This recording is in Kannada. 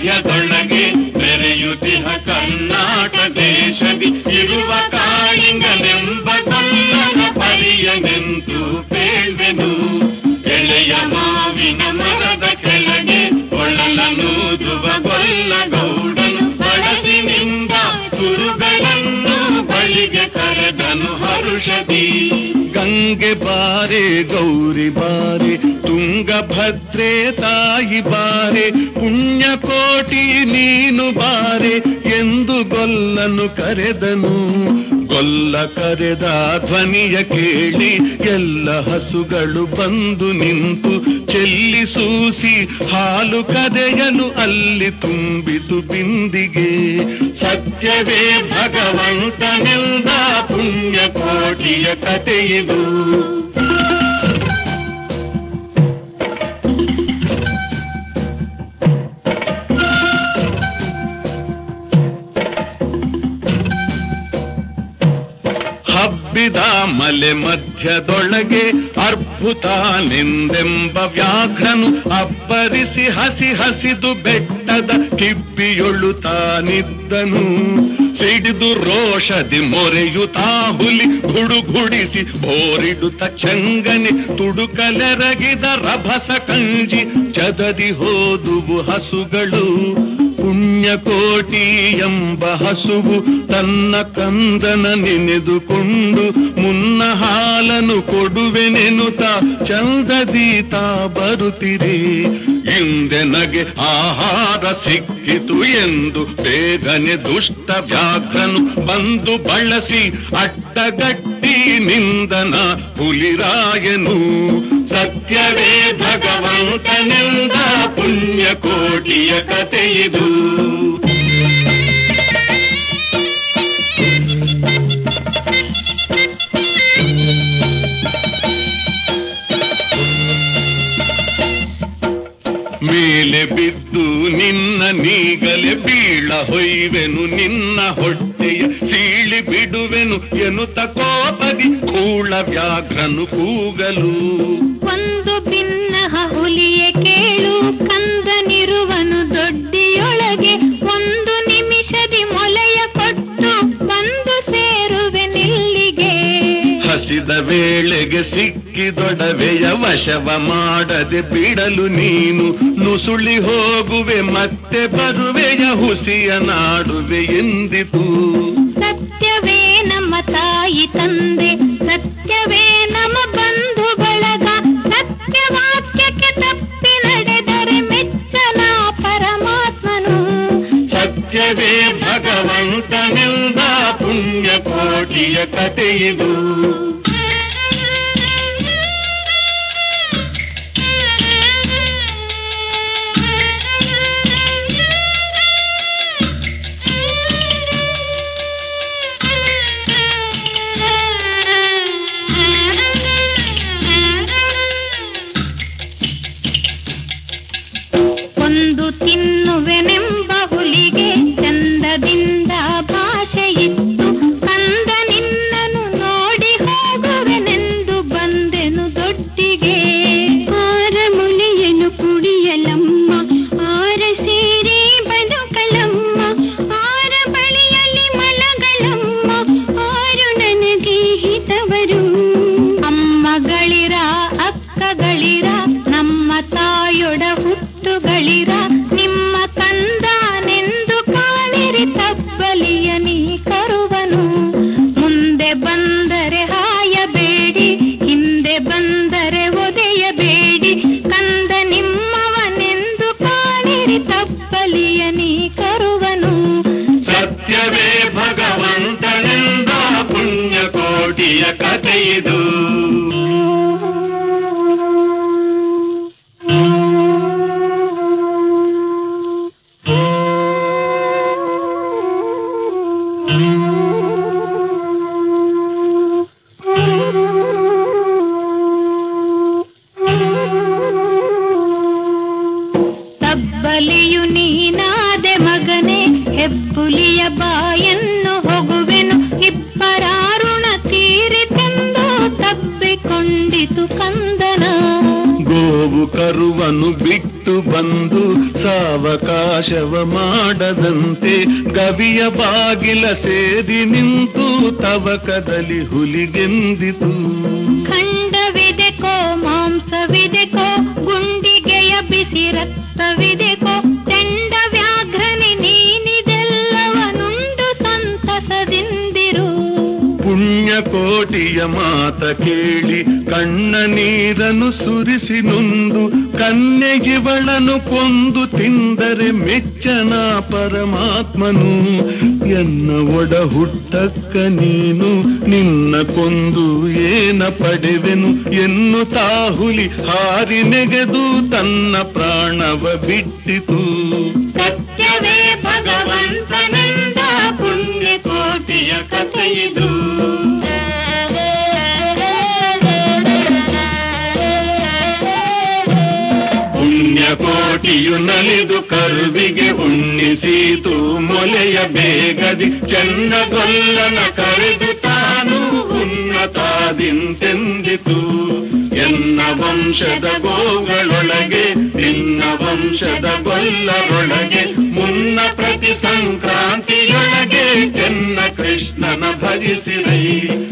ಮಧ್ಯದೊಳಗೆ ಬೆರೆಯುತ್ತಿಹ ಕರ್ನಾಟ ದೇಶದಿ ಇರುವ ಕಾಳಿಂಗನೆಂಬ ಕೊಲ್ಲನ ಪರಿಯನೆಂದು ಬೇಳ್ವೆನು ಎಳೆಯ ಮಾವಿನ ಮರದ ಕೆಳಗೆ ಒಳಲನೂದುವ ಗೊಲ್ಲ ಗೌಡನು ಬಳಸಿನಿಂದ ಕುರುಗಳನ್ನು ಬಳಿಗೆ ಕರೆದನು ಹರುಷದಿ ಗಂಗೆ ಬಾರೆ ಗೌರಿ ಬಾರೆ ತುಂಗಭದ್ರೆ ತಾಯಿ ಬಾರೆ ಪುಣ್ಯಕೋಟಿ ನೀನು ಬಾರೆ ಎಂದು ಗೊಲ್ಲನು ಕರೆದನು ಗೊಲ್ಲ ಕರೆದ ಧ್ವನಿಯ ಕೇಳಿ ಎಲ್ಲ ಹಸುಗಳು ಬಂದು ನಿಂತು ಚೆಲ್ಲಿಸೂಸಿ ಹಾಲು ಕದೆಯಲು ಅಲ್ಲಿ ತುಂಬಿತು ಬಿಂದಿಗೆ ಸತ್ಯವೇ ಭಗವಂತನೆಂದ ಪುಣ್ಯಕೋಟಿಯ ಕಥೆಯಿದು ಹಬ್ಬಿದ ಮಲೆ ಮಧ್ಯದೊಳಗೆ ಅರ್ಭುತಾನೆಂದೆಂಬ ವ್ಯಾಘ್ರನು ಅಬ್ಬರಿಸಿ ಹಸಿ ಹಸಿದು ಬೆಟ್ಟದ ಕಿಪ್ಪಿಯೊಳ್ಳುತ್ತಾನಿದ್ದನು ಸಿಡಿದು ರೋಷದಿ ಮೊರೆಯುತ್ತಾ ಹುಲಿ ಗುಡುಗುಡಿಸಿ ಬೋರಿಡುತ್ತ ಚಂಗನೆ ತುಡುಕಲೆರಗಿದ ರಭಸ ಕಂಜಿ ಚದದಿ ಹೋದುವು ಹಸುಗಳು ಪುಣ್ಯಕೋಟಿ ಎಂಬ ಹಸುವು ತನ್ನ ಕಂದನ ನೆನೆದುಕೊಂಡು ಮುನ್ನ ಹಾಲನು ಕೊಡುವೆನೆನುತ ಚಂದದೀತ ಬರುತ್ತಿರಿ ಹಿಂದೆ ನಗೆ ಆಹಾರ ಸಿಕ್ಕಿತು ಎಂದು ಬೇಗನೆ ದುಷ್ಟ ವ್ಯಾಘ್ರನು ಬಂದು ಬಳಸಿ ಅಡ್ಡಗಟ್ಟಿ ನಿಂದನ ಹುಲಿರಾಯನು ಸತ್ಯವೇ ಭಗವಂತನೆಂದ ಪುಣ್ಯಕೋಟಿಯ ಕಥೆಯಿದು ಮೇಲೆ ಬಿದ್ದು ನಿನ್ನ ನೀಗಲೆ ಬೀಳ ಹೊಯ್ವೆನು ನಿನ್ನ ಹೊಟ್ಟೆಯ ಸೀಳಿ ಬಿಡುವೆನು ಎನ್ನುತ್ತ ಕೋಪದಿ ಕೂಳ ವ್ಯಾಘ್ರನು ಕೂಗಲು ಒಂದು ಭಿನ್ನಹ ಹುಲಿಯ ಕೇಳು ಕಂದನಿರುವನು ದೊಡ್ಡಿಯೊಳಗೆ ಒಂದು ನಿಮಿಷದಿ ಮೊಲೆಯ ಕೊಟ್ಟು ಬಂದು ಸೇರುವೆ ನಿಲ್ಲಿಗೆ ಹಸಿದ ವೇಳೆಗೆ ಸಿಕ್ಕಿದೊಡವೆಯ ವಶವ ಮಾಡದೆ ಬಿಡಲು ನೀನು ನುಸುಳಿ ಹೋಗುವೆ ಮತ್ತೆ ಬರುವೆಯ ಹುಸಿಯ ನಾಡುವೆ ಎಂದಿತು ಸತ್ಯವೇ ನಮ್ಮ ತಾಯಿ ತಂದೆ ಸತ್ಯವೇ ನಮ್ಮ ಬಂಧು ಬಳಗ ಸತ್ಯವಾಕ್ಯಕ್ಕೆ ತಪ್ಪಿ ನಡೆದರೆ ಮೆಚ್ಚನ ಪರಮಾತ್ಮನು ಸತ್ಯವೇ ಭಗವಂತನೆಂದ ಪುಣ್ಯಕೋಟಿಯ ಕಥೆಯಿದು ಒಂದು ತಿನ್ನುವೆನೆಂಬ ಹುಲಿಗೆ ಚಂದದಿಂದ ಭಾಷೆಯಿತ್ತು ಕಂದ ನಿನ್ನನು ನೋಡಿ ಹೋಗುವೆನೆಂದು ಬಂದೆನು ದೊಡ್ಡಿಗೆ ಆರ ಮುನಿಯನು ಕುಡಿಯಲಮ್ಮ ಆರ ಸೇರಿ ಬದುಕಲಮ್ಮ ಆರ ಬಳಿಯಲ್ಲಿ ಮಲಗಳಮ್ಮ ಆರು ನನಗೆ ಹಿತವರು ಅಮ್ಮಗಳಿರ ಅಕ್ಕಗಳಿರ ನಮ್ಮ ತಾಯೊಡ ಹುಟ್ಟುಗಳಿರ ನಿಮ್ಮ ಕಂದನೆಂದು ಕಾಣಿರಿ ತಬ್ಬಲಿಯ ನೀ ಕರುವನು ಮುಂದೆ ಬಂದರೆ ಹಾಯಬೇಡಿ ಹಿಂದೆ ಬಂದರೆ ಒದೆಯಬೇಡಿ ಕಂದ ನಿಮ್ಮವನೆಂದು ಕಾಣಿರಿ ತಬ್ಬಲಿಯ ನೀ ಕರುವನು ಸತ್ಯವೇ ಭಗವಂತನೆಂದ ಪುಣ್ಯಕೋಟಿಯ ಕಥೆಯಿದು ತಬ್ಬಲಿಯು ನೀನಾದೆ ಮಗನೇ ಹೆಬ್ಬುಲಿಯ ಬಾಯನ್ನು ಹೊಗುವೆನು ಇಬ್ಬರಾರುಣ ತೀರಿತೆಂದು ತಬ್ಬಿಕೊಂಡಿತು ಕಂದನ ಗೋವು ಕರುವನು ಬಿಟ್ಟು ಬಂದು ಸಾವಕಾಶವ ಮಾಡದಂತೆ ಗವಿಯ ಬಾಗಿಲ ಸೇರಿ ನಿಂತು ತವಕದಲ್ಲಿ ಹುಲಿಗೆಂದಿತು ಖಂಡವಿದೆಕೋ ಮಾಂಸವಿದೆಕೋ ಗುಂಡಿಗೆಯ ಬಿಸಿ ರಕ್ತವಿದೆಕೋ ಚಂಡ ವ್ಯಾಘ್ರನಿ ನೀನಿದೆಲ್ಲವನುಂಡು ಸಂತಸದಿಂದಿರು ಪುಣ್ಯಕೋಟಿಯ ಮಾತ ಕೇಳಿ ಕಣ್ಣ ನೀರನ್ನು ಸುರಿಸಿ ನೊಂದು ಕನ್ನೆಗಿವಳನು ಕೊಂದು ತಿಂದರೆ ಮೆಚ್ಚನ ಪರಮಾತ್ಮನು ಎನ್ನ ಒಡ ಹುಟ್ಟಕ್ಕ ನೀನು ನಿನ್ನ ಕೊಂದು ಏನ ಪಡೆವೆನು ಎನ್ನು ತಾಹುಲಿ ಹಾರಿ ನೆಗೆದು ತನ್ನ ಪ್ರಾಣವ ಬಿಟ್ಟಿತು ಸತ್ಯವೇ ಭಗವಂತನೆಂದ ಪುಣ್ಯಕೋಟಿಯ ಕಥೆಯಿದು ಪುಣ್ಯಕೋಟಿಯು ನಲಿದು ಕರುವಿಗೆ ಉಣ್ಣಿಸೀತು ಮೊಲೆಯ ಬೇಗದಿ ಚನ್ನಗೊಲ್ಲನ ಕರೆದು ತಾನು ಉನ್ನತಾದಿಂತೆಂದಿತು ಎನ್ನ ವಂಶದ ಗೋಗಳೊಳಗೆ ನಿನ್ನ ವಂಶದ ಗೊಲ್ಲರೊಳಗೆ ಮುನ್ನ ಪ್ರತಿ ಸಂಕ್ರಾಂತಿಯೊಳಗೆ ಚೆನ್ನ ಕೃಷ್ಣನ ಭಜಿಸಿರೈ